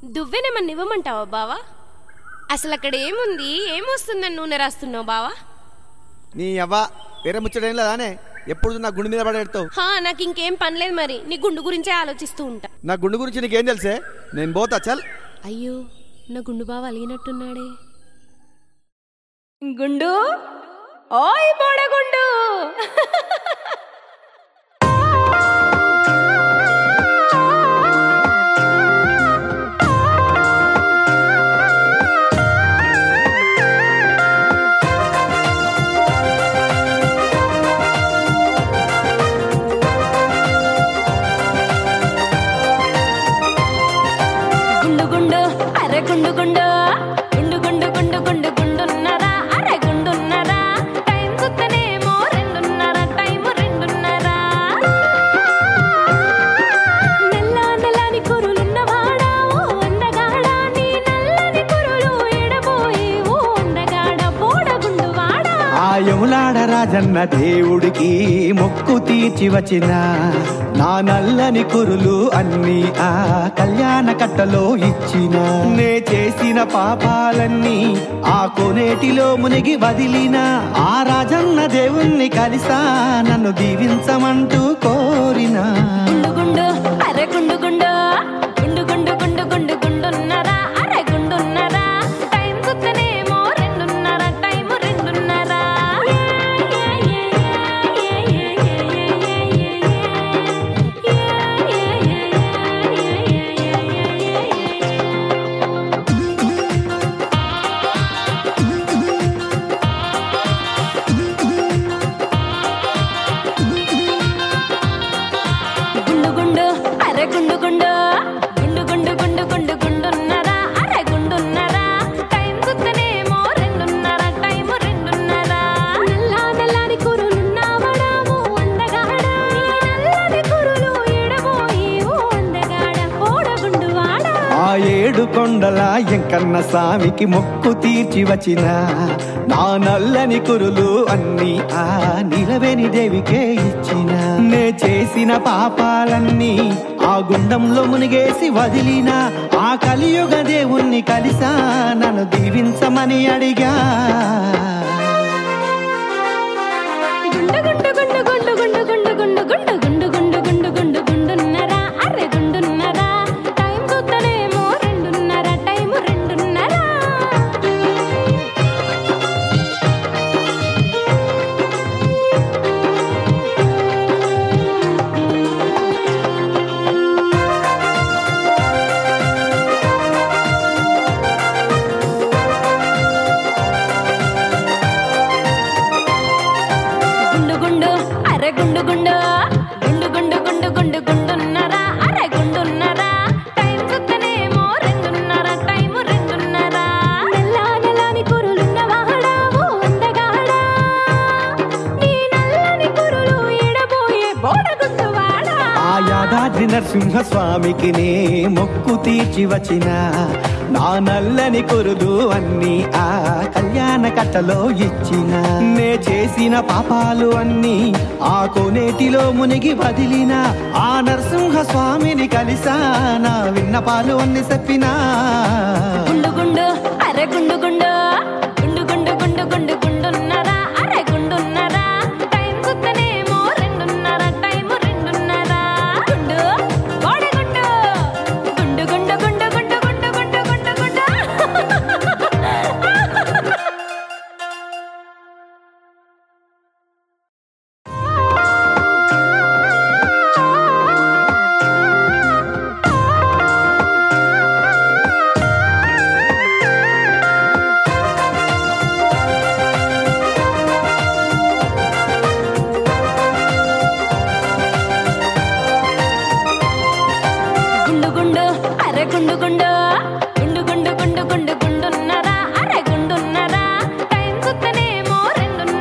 దువ్వెనేమన్నా ఇవ్వమంటావా బావా అసలు అక్కడ ఏముంది ఏమొస్తుందని నూనె రాస్తున్నావు బావా నీ అవ్వ వేరే ముచ్చటేం లేదానే ఎప్పుడు నా గుండె మీద పడేస్తావు హా నాకు ఇంకేం పనిలేదు మరి నీ గుండు గురించే ఆలోచిస్తూ ఉంటా నా గుండు గురించి నీకేం తెలుసే నేను పోతా చల్ అయ్యో నా గుండు బావ అలిగినట్టున్నాడే గుండు ఓయ్ బోడగుండు గుండు గుండు అరే గుండు గుండు గుండు గుండు గుండు గుండు గుండున్నరా అరే గుండున్నరా టైం చూస్తేనేమో రెండున్నర టైం రెండున్నరా నెల నెలని కురులున్నవాడా ఓ అందగాడా నీ నల్లని కురులు ఎడబోయి ఓ అందగాడ బోడగుండువాడా ఆ యములాడ రాజన్న దేవుడికి మొక్కు తీర్చి వచ్చిన నా నల్లని కురులు అన్ని ఆ కళ్యాణ కట్టలో ఇచ్చిన నే చేసిన పాపాలన్నీ ఆ కొనేటిలో మునిగి వదిలిన ఆ రాజన్న దేవుణ్ణి కలిసా నన్ను దీవించమంటూ కోరినా గుండు గుండు అరే గుండు గుండు గుండు గుండు గుండు గుండు గుండున్నరా అరే గుండున్నరా టైం చూస్తేనేమో రెండున్నర టైం రెండున్నరా గుండు గుండు అరే గుండు గుండు గుండు గుండు గుండు గుండు గుండున్నరా అరే గుండున్నరా టైం చూస్తేనేమో రెండున్నర టైం రెండున్నర నల్లా నల్లాని కురులున్నావడా ఓ అందగాడా నీ నల్లని కురులు ఎడబోయి ఓ అందగాడ ఓడగుండువాడా ఆ ఏడు కొండల ఎంకన్న స్వామికి మొక్కు తీర్చి వచ్చిన నా నల్లని కురులు అన్ని ఆ నిలవేని దేవికే ఇచ్చిన నే చేసిన పాపాలన్నీ ఆ గుండంలో మునిగేసి వదిలిన ఆ కలియుగ దేవుణ్ణి కలిసా నన్ను దీవించమని అడిగా గుండు గుండు గుండు గుండు గుండు గుండు గుండు గుండు గుండు గుండు గుండు గుండు గుండున్నరా అరే గుండున్నరా టైం చూస్తేనేమో రెండున్నర టైం రెండున్నర గుండు గుండు అరే గుండు గుండు గుండు గుండు గుండు గుండు గుండున్నరా అరే గుండున్నరా టైం చూస్తేనేమో రెండున్నర టైం రెండున్నర నెల్లా నెల్లాని కురులున్నవాడా ఓ అందగాడా నీ నల్లని కురులు ఎడబోయే బోడగుండువాడా ఆ యాదాద్రి నరసింహ స్వామికి నే మొక్కు తీర్చి వచ్చిన నా నల్లని కురులు అన్ని ఆ కళ్యాణ కట్టలో ఇచ్చిన నే చేసిన పాపాలు అన్ని ఆ కోనేటిలో మునిగి వదిలిన ఆ నరసింహ స్వామిని కలిసా నా విన్నపాలు అన్ని చెప్పినా గుండు గుండు అరే గుండు గుండు